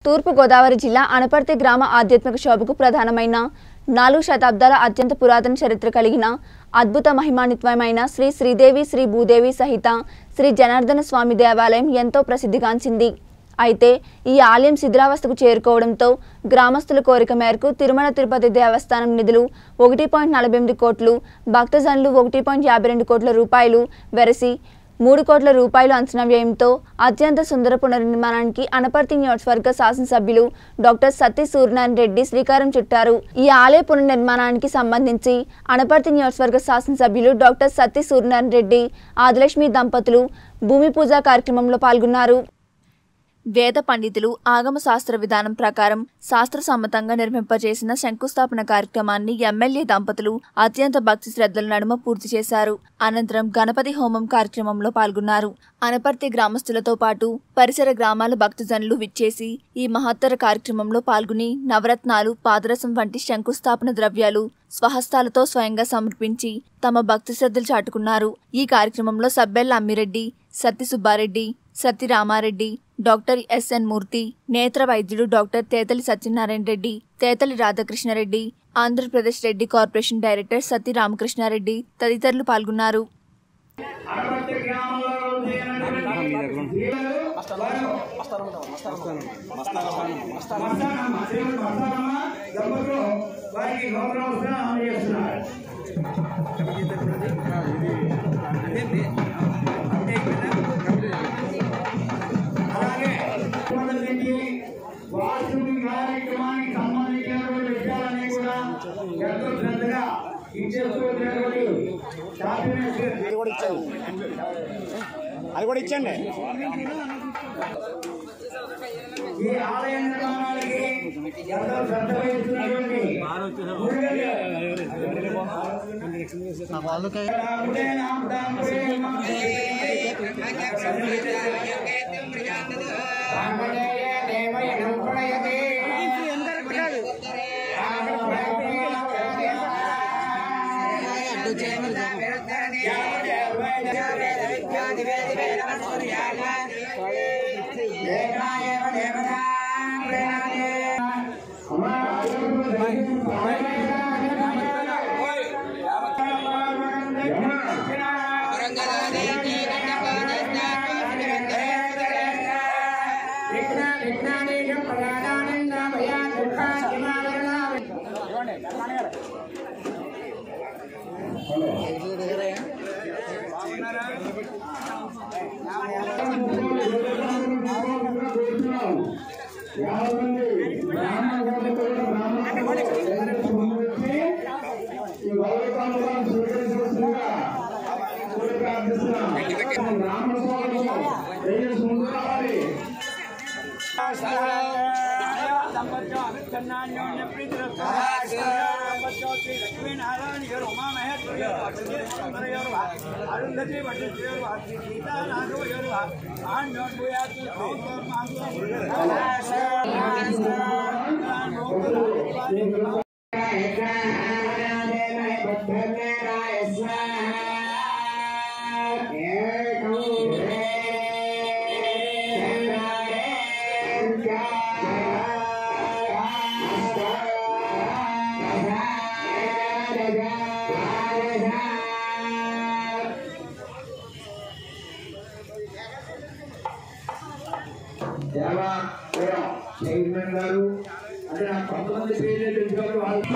తూర్పుగోదావరి జిల్లా అనపర్తి గ్రామ ఆధ్యాత్మిక శోభకు ప్రధానమైన నాలుగు శతాబ్దాల అత్యంత పురాతన చరిత్ర కలిగిన అద్భుత మహిమాన్వితమైన శ్రీ శ్రీదేవి శ్రీ భూదేవి సహిత శ్రీ జనార్దన స్వామి దేవాలయం ఎంతో ప్రసిద్ధిగాంచింది అయితే ఈ ఆలయం శిథిలావస్థకు చేరుకోవడంతో గ్రామస్తుల కోరిక మేరకు తిరుమల తిరుపతి దేవస్థానం నిధులు ఒకటి పాయింట్ నలభై ఎనిమిది కోట్లు భక్తజనులు ఒకటి పాయింట్ యాభై రెండు కోట్ల రూపాయలు వెరసి మూడు కోట్ల రూపాయలు అంచనా వ్యయంతో అత్యంత సుందర పునర్నిర్మాణానికి అనపర్తి నియోజకవర్గ శాసనసభ్యులు డాక్టర్ సతీ సూర్యనారాయణ రెడ్డి శ్రీకారం చుట్టారు ఈ ఆలయ పునర్నిర్మాణానికి సంబంధించి అనపర్తి నియోజకవర్గ శాసనసభ్యులు డాక్టర్ సతీ సూర్యనారాయణ రెడ్డి ఆదిలక్ష్మి దంపతులు భూమి పూజ కార్యక్రమంలో పాల్గొన్నారు వేద పండితులు ఆగమ శాస్త్ర విధానం ప్రకారం శాస్త్ర సమ్మతంగా నిర్మింపజేసిన శంకుస్థాపన కార్యక్రమాన్ని ఎమ్మెల్యే దంపతులు అత్యంత భక్తి శ్రద్ధల నడుమ పూర్తి చేశారు అనంతరం గణపతి హోమం కార్యక్రమంలో పాల్గొన్నారు అనపర్తి గ్రామస్తులతో పాటు పరిసర గ్రామాల భక్తజనులు విచ్చేసి ఈ మహత్తర కార్యక్రమంలో పాల్గొని నవరత్నాలు పాదరసం వంటి శంకుస్థాపన ద్రవ్యాలు స్వహస్తాలతో స్వయంగా సమర్పించి తమ భక్తి శ్రద్ధలు చాటుకున్నారు ఈ కార్యక్రమంలో సబ్బెల్ల అమ్మిరెడ్డి సత్తి సుబ్బారెడ్డి సత్తి రామారెడ్డి డాక్టర్ ఎస్ఎన్ మూర్తి నేత్ర వైద్యుడు doctor Tetali Satyanarayana Reddy Tetali Radhakrishnareddy Andhra Pradesh Reddy corporation director Satti Ramakrishnareddy తదితరులు పాల్గొన్నారు వారికి గౌరవం అందజేస్తున్నారు అలాగే సంబంధించి వాస్తు కార్యక్రమానికి సంబంధించినటువంటి విషయాలన్నీ కూడా ఎంతో శ్రద్ధగా ఇచ్చేస్తూ ఉన్నటువంటి శాస్త్రీయ అది కూడా ఇచ్చాను అది కూడా ఇచ్చండి ఈ ఆలయ నిర్మాణానికి ఎంతో శ్రద్ధ వహిస్తున్నటువంటి గురుగారు. దేవాపురం చైర్మన్ గారు అంటే నాకు కొంతమంది పేర్లు తెలుసుకోవాలి వాళ్ళు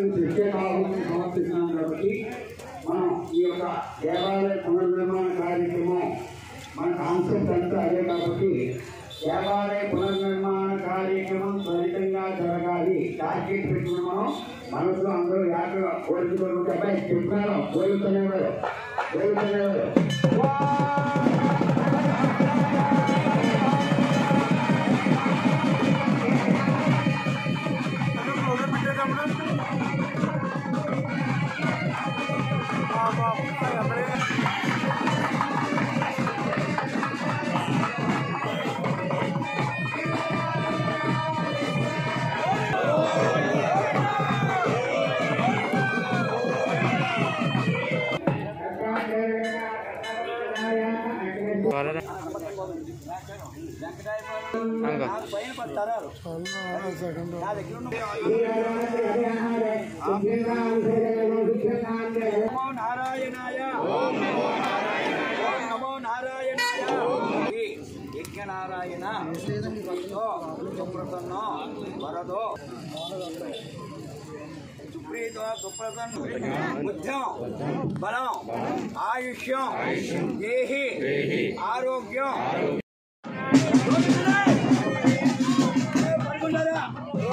శిక్షకాలను సమర్పిస్తున్నాం కాబట్టి మనం ఈ యొక్క దేవాలయ పునర్నిర్మాణ కార్యక్రమం మన కాన్సెప్ట్ అంతా అదే కాబట్టి దేవాలయ పునర్నిర్మాణ కార్యక్రమం త్వరితంగా జరగాలి టార్గెట్ పెట్టుకుని మనం మనసులో అందరూ యాత్ర కోరుకుంటే అబ్బాయి చెప్పినాను కోరుకునేవారు కోరుకునేవారు నమో నారాయణాయ ఓం నమో నారాయణాయ ఈ యజ్ఞనారాయణ సుప్రతో సుప్రసన్నో వరదో సుప్రీతో సుప్రసన్న బుద్ధం బలం ఆయుష్యం దేహి ఆరోగ్యం పడుకుంటారా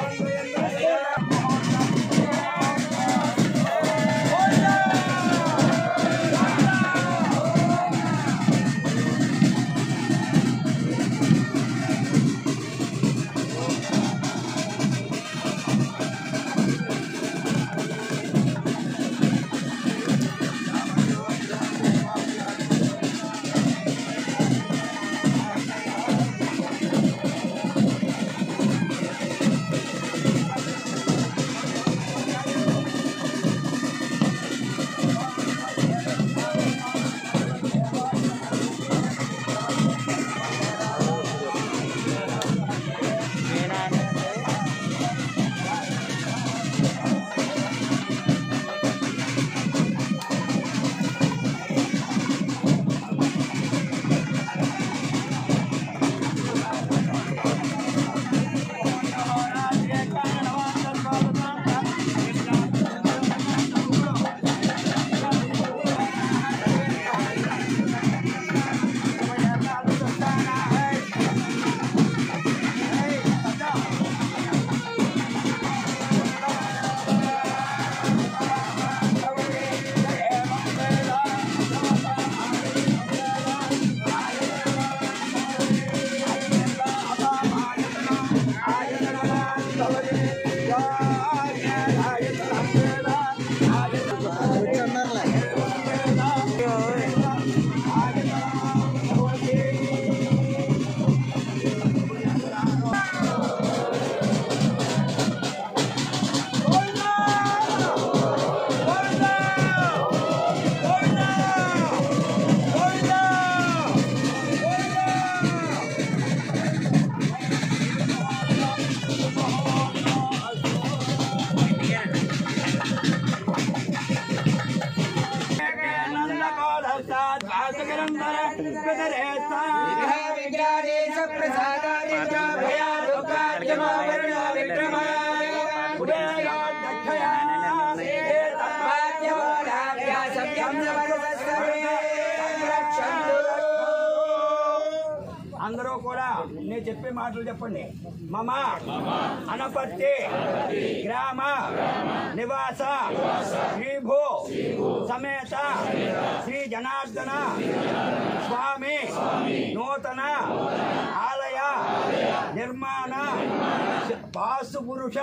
అందరూ కూడా నేను చెప్పే మాటలు చెప్పండి మమ అనపర్తి గ్రామ నివాస శ్రీభూ సమేత శ్రీ జనార్దన స్వామి నూతన ఆలయ నిర్మాణ వాసు పురుష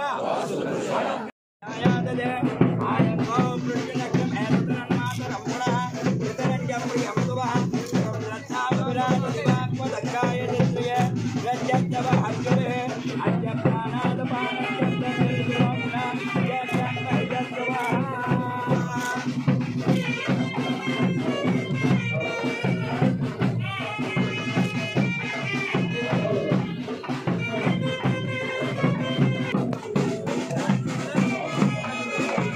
ఆయాదలే ఆయనతో మృత్యునకం ఏదనం మాతరం కూడా ఇతరంజం ప్రియం సువః రత్నాభిరాజదివాక్మదంగాయ నిశ్చయ రజ్జత్తవ హర్గరే అజ్జప్రాణాద పానచంద్రనిర్విలోకన జగన్మహిజస్వ శ్రీ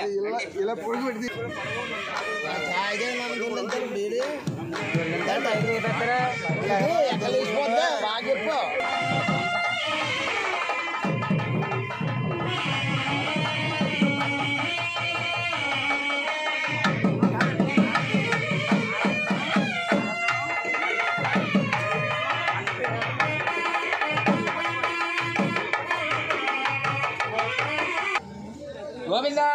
ఇలా ఇలా పొడి పెట్టి బాగా చెప్పు గోవిందా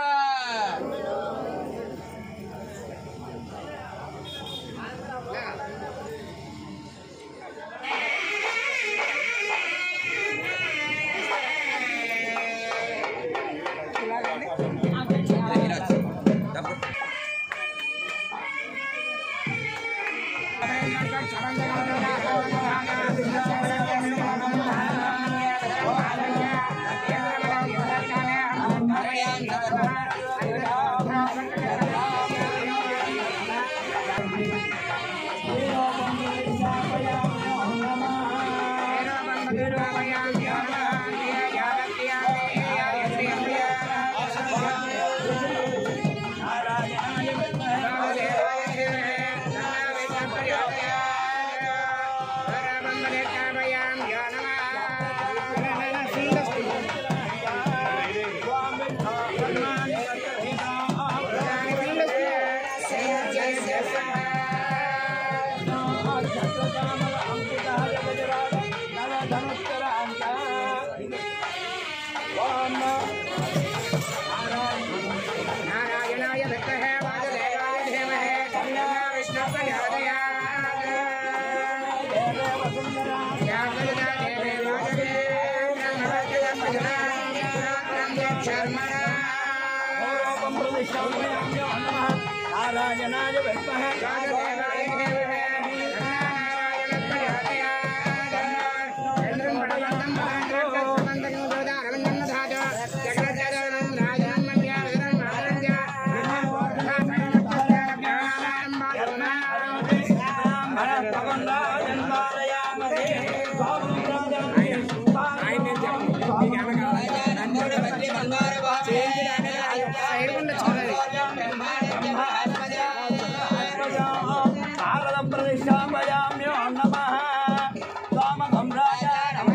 నారాయణాయ విద్మహే వాసుదేవాయ ధీమహి తన్నో విష్ణు నారాయణాయ విద్మహే భారతం ప్రతిష్టాపయామ్యో నమః వామకం రాజా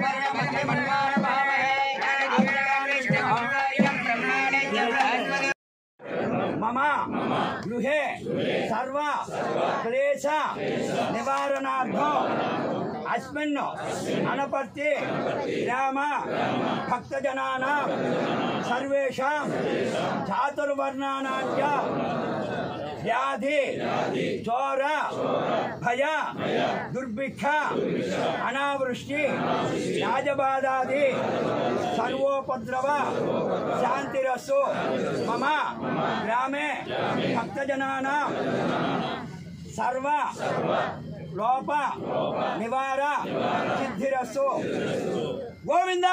మమ గృహే సర్వ క్లేశ నివారణార్థం అస్మిన్ అనపర్తి గ్రామ భక్తజనానాం సర్వేషాం చాతుర్వర్ణానాంచ వ్యాధి చోర భయ దుర్భిక్ష అనావృష్టి రాజబాధాది సర్వోపద్రవ శాంతిరస్సు మమ గ్రామే భక్తజనానా సర్వ లోప నివార సిద్ధిరస్సు గోవింద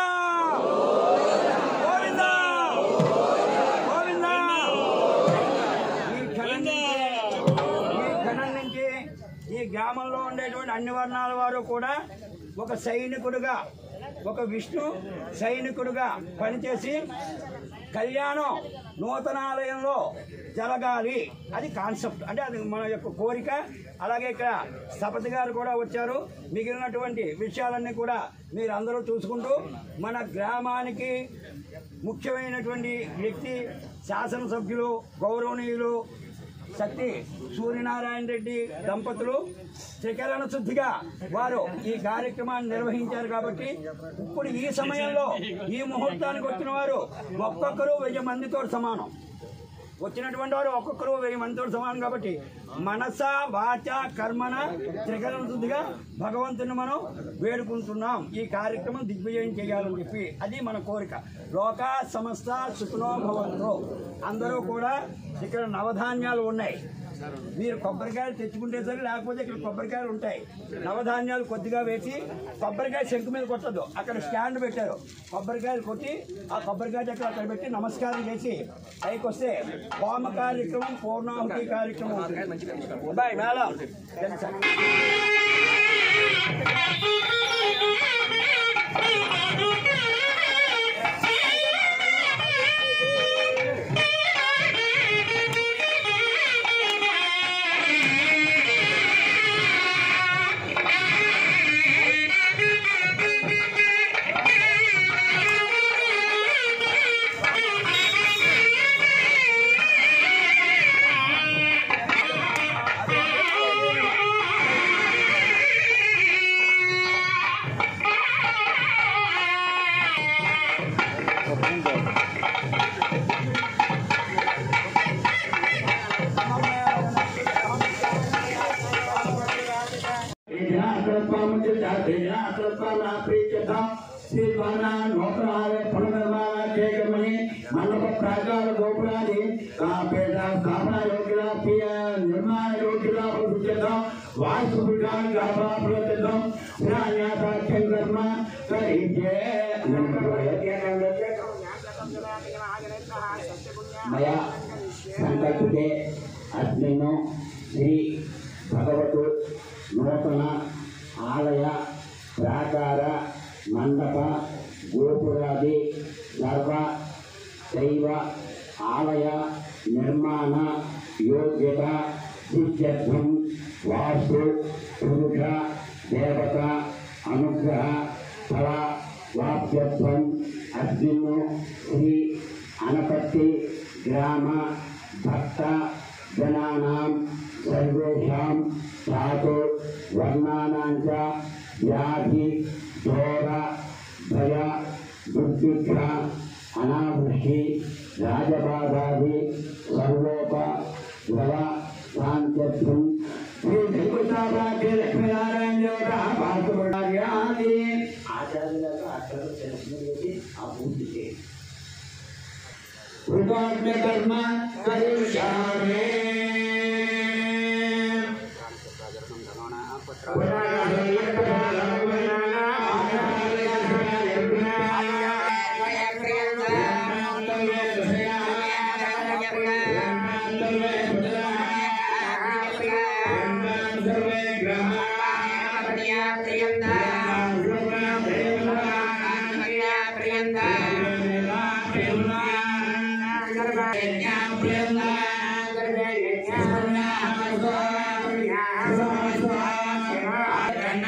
గోవింద గోవింద ఈ క్షణం నుంచి ఈ క్షణం నుంచి ఈ గ్రామంలో ఉండేటువంటి అన్ని వర్ణాల వారు కూడా ఒక సైనికుడుగా ఒక విష్ణు సైనికుడుగా పనిచేసి కళ్యాణం నూతనాలయంలో జరగాలి అది కాన్సెప్ట్ అంటే అది మన యొక్క కోరిక అలాగే ఇక్కడ స్థపతి గారు కూడా వచ్చారు మిగిలినటువంటి విషయాలన్నీ కూడా మీరు అందరూ చూసుకుంటూ మన గ్రామానికి ముఖ్యమైనటువంటి వ్యక్తి శాసనసభ్యులు గౌరవనీయులు శక్తి సూర్యనారాయణ రెడ్డి దంపతులు త్రికరణ శుద్ధిగా వారు ఈ కార్యక్రమాన్ని నిర్వహించారు కాబట్టి ఇప్పుడు ఈ సమయంలో ఈ ముహూర్తానికి వచ్చిన వారు ఒక్కొక్కరు వెయ్యి మందితో సమానం వచ్చినటువంటి వారు ఒక్కొక్కరు వెయ్యి మందితో సమానం కాబట్టి మనస వాచ కర్మన త్రికరణ శుద్ధిగా భగవంతుని మనం వేడుకుంటున్నాం ఈ కార్యక్రమం దిగ్విజయం చేయాలని చెప్పి అది మన కోరిక లోక సమస్త సుఖనో భవంతు అందరూ కూడా ఇక్కడ నవధాన్యాలు ఉన్నాయి మీరు కొబ్బరికాయలు తెచ్చుకుంటే సరే లేకపోతే ఇక్కడ కొబ్బరికాయలు ఉంటాయి నవధాన్యాలు కొద్దిగా వేసి కొబ్బరికాయ శంకు మీద కొట్టదు అక్కడ స్టాండ్ పెట్టారు కొబ్బరికాయలు కొట్టి ఆ కొబ్బరికాయ దగ్గర అక్కడ పెట్టి నమస్కారం చేసి పైకి వస్తే హోమ కార్యక్రమం పూర్ణాహుతి కార్యక్రమం ఉంటుంది బాయ్ మేడం తెలుసా Thank you. మండప ప్రాకార గోపురాది పేద స్థాపన యోగ్యుల నిర్మాణ యోగ్యుల ప్రతిష్ఠితం వాస్తు విధాన గర్భాప్రతితం పురాణ్యాసాఖ్యం కర్మ కరిచే మయా సంకల్పితే అస్మిన్ శ్రీ భగవతు నూతన ఆలయ ప్రాకార మండప గోపురాది సర్వ శైవ ఆలయ నిర్మాణ యోగ్యత సిద్ధ్యర్థం వాస్తు పురుష దేవత అనుగ్రహ ఫల వాప్యత్వం అస్మిన్ శ్రీ అనపత్తి గ్రామ భక్త జనానాం సర్వేషాం ధాతు వర్ణానాం చ వ్యాధి ఘోర భయ దుర్భిక్ష అనావృష్టి రాజబాధాది సర్వోప గ్రవ శాంత్యత్వం శ్రీ వెంకటాద్రి లక్ష్మీనారాయణ దేవత పాల్గొనాలి ఆచార్యులకు అక్కడ తెలుసుకునేది ఆ పూర్తి చేయాలి కృతజ్ఞ కర్మ కరిష్యామి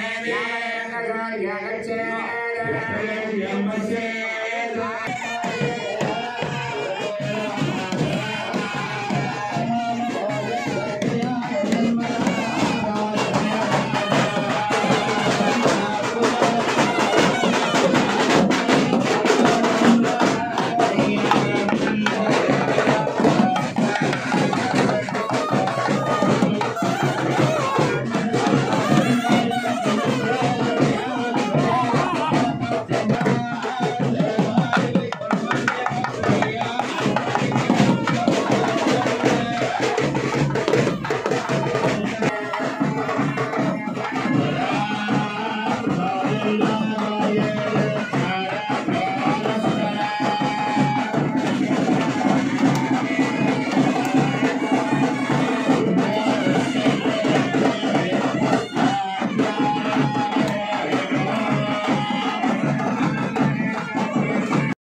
Yeah.